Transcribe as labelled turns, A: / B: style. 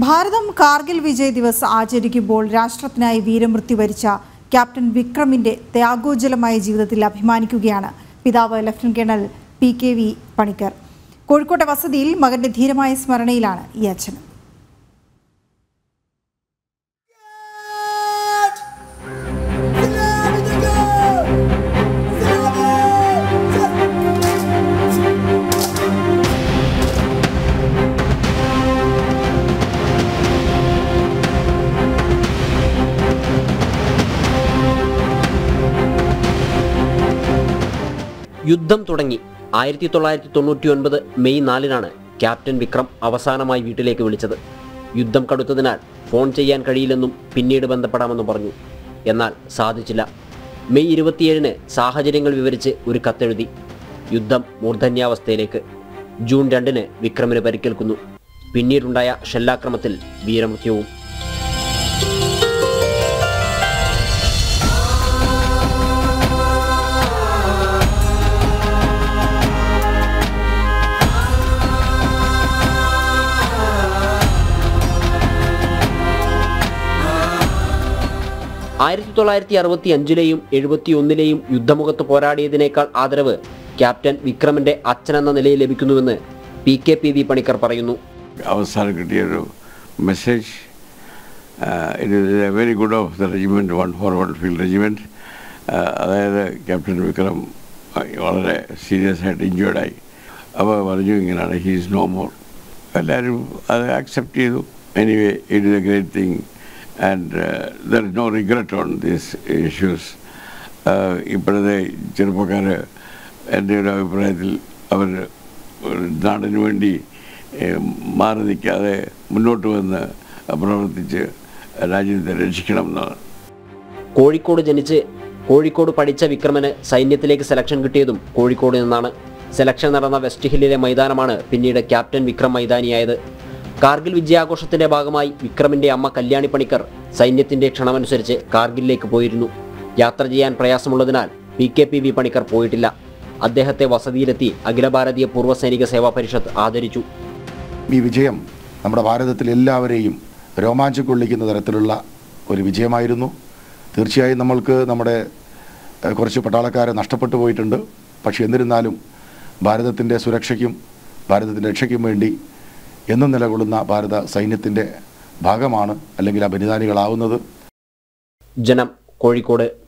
A: ഭാരതം കാർഗിൽ വിജയ് ദിവസ് ആചരിക്കുമ്പോൾ രാഷ്ട്രത്തിനായി വീരമൃത്യു വരിച്ച ക്യാപ്റ്റൻ വിക്രമിന്റെ ത്യാഗോജ്വലമായ ജീവിതത്തിൽ അഭിമാനിക്കുകയാണ് പിതാവ് lieutenant colonel P K V Panicker കോഴിക്കോട്ടെ വസതിയിൽ മകന്റെ ധീരമായ സ്മരണയിലാണ് ഈ അച്ഛനും
B: യുദ്ധം തുടങ്ങി ആയിരത്തി തൊള്ളായിരത്തി തൊണ്ണൂറ്റി ഒൻപത് മെയ് നാലിനാണ് ക്യാപ്റ്റൻ വിക്രം അവസാനമായി വീട്ടിലേക്ക് വിളിച്ചത് യുദ്ധം കടുത്തതിനാൽ ഫോൺ ചെയ്യാൻ കഴിയില്ലെന്നും പിന്നീട് ബന്ധപ്പെടാമെന്നും പറഞ്ഞു എന്നാൽ സാധിച്ചില്ല മെയ് ഇരുപത്തിയേഴിന് സാഹചര്യങ്ങൾ വിവരിച്ച് ഒരു കത്തെഴുതി യുദ്ധം മൂർധന്യാവസ്ഥയിലേക്ക് ജൂൺ രണ്ടിന് വിക്രമിന് പരിക്കേൽക്കുന്നു പിന്നീടുണ്ടായ ഷെല്ലാക്രമത്തിൽ വീരമൃത്യുവും ആയിരത്തി തൊള്ളായിരത്തി അറുപത്തി അഞ്ചിലെയും എഴുപത്തി ഒന്നിലെയും യുദ്ധമുഖത്ത് പോരാടിയതിനേക്കാൾ ആദരവ് ക്യാപ്റ്റൻ വിക്രമിന്റെ അച്ഛനെന്ന നിലയിൽ ലഭിക്കുന്നുവെന്ന് P K P V Panicker പറയുന്നു
C: അവസാനം കിട്ടിയൊരു message it is a very good of the regiment one forward field regiment അതായത് ക്യാപ്റ്റൻ വിക്രം ആ, വളരെ സീരിയസ് ആയിട്ട് ഇഞ്ചേർഡ് ആയി അപ്പോൾ പറഞ്ഞു ഇങ്ങനെയാണ് ഹീസ് നോ മോർ എല്ലാവരും അത് ആക്സെപ്റ്റ് ചെയ്തു anyway it is a great thing and there is no regret on these issues ഇപ്പോഴത്തെ ചെറുപ്പക്കാർ എൻ്റെ ഒരു അഭിപ്രായത്തിൽ അവർ നാടിന് വേണ്ടി ഏഹ്, മാറി നിൽക്കാതെ മുന്നോട്ട് വന്ന് പ്രവർത്തിച്ച് രാജ്യത്തെ രക്ഷിക്കണം എന്നാണ്
B: കോഴിക്കോട് ജനിച്ച് കോഴിക്കോട് പഠിച്ച വിക്രമന് സൈന്യത്തിലേക്ക് സെലക്ഷൻ കിട്ടിയതും കോഴിക്കോട് നിന്നാണ് സെലക്ഷൻ നടന്ന വെസ്റ്റ് ഹില്ലിലെ മൈതാനമാണ് പിന്നീട് ക്യാപ്റ്റൻ വിക്രം മൈതാനിയായത് കാർഗിൽ വിജയാഘോഷത്തിന്റെ ഭാഗമായി വിക്രമിന്റെ അമ്മ കല്യാണി പണിക്കർ സൈന്യത്തിന്റെ ക്ഷണമനുസരിച്ച് കാർഗിലിലേക്ക് പോയിരുന്നു യാത്ര ചെയ്യാൻ പ്രയാസമുള്ളതിനാൽ P K P V Panicker പോയിട്ടില്ല അദ്ദേഹത്തെ വസതിയിലെത്തി അഖില ഭാരതീയ പൂർവ്വ സൈനിക സേവാ പരിഷത്ത് ആദരിച്ചു
D: ഈ വിജയം നമ്മുടെ ഭാരതത്തിൽ എല്ലാവരെയും രോമാഞ്ചം കൊള്ളിക്കുന്ന തരത്തിലുള്ള ഒരു വിജയമായിരുന്നു തീർച്ചയായും നമ്മൾക്ക് നമ്മുടെ ഏഹ്, കുറച്ച് പട്ടാളക്കാരെ നഷ്ടപ്പെട്ടു പോയിട്ടുണ്ട് പക്ഷേ എന്നിരുന്നാലും ഭാരതത്തിൻ്റെ സുരക്ഷയ്ക്കും ഭാരതത്തിൻ്റെ രക്ഷയ്ക്കും വേണ്ടി എന്നും നിലകൊള്ളുന്ന ഭാരത സൈന്യത്തിൻ്റെ ഭാഗമാണ് അല്ലെങ്കിൽ ആ ബലിദാനികളാവുന്നത്
B: ജനം കോഴിക്കോട്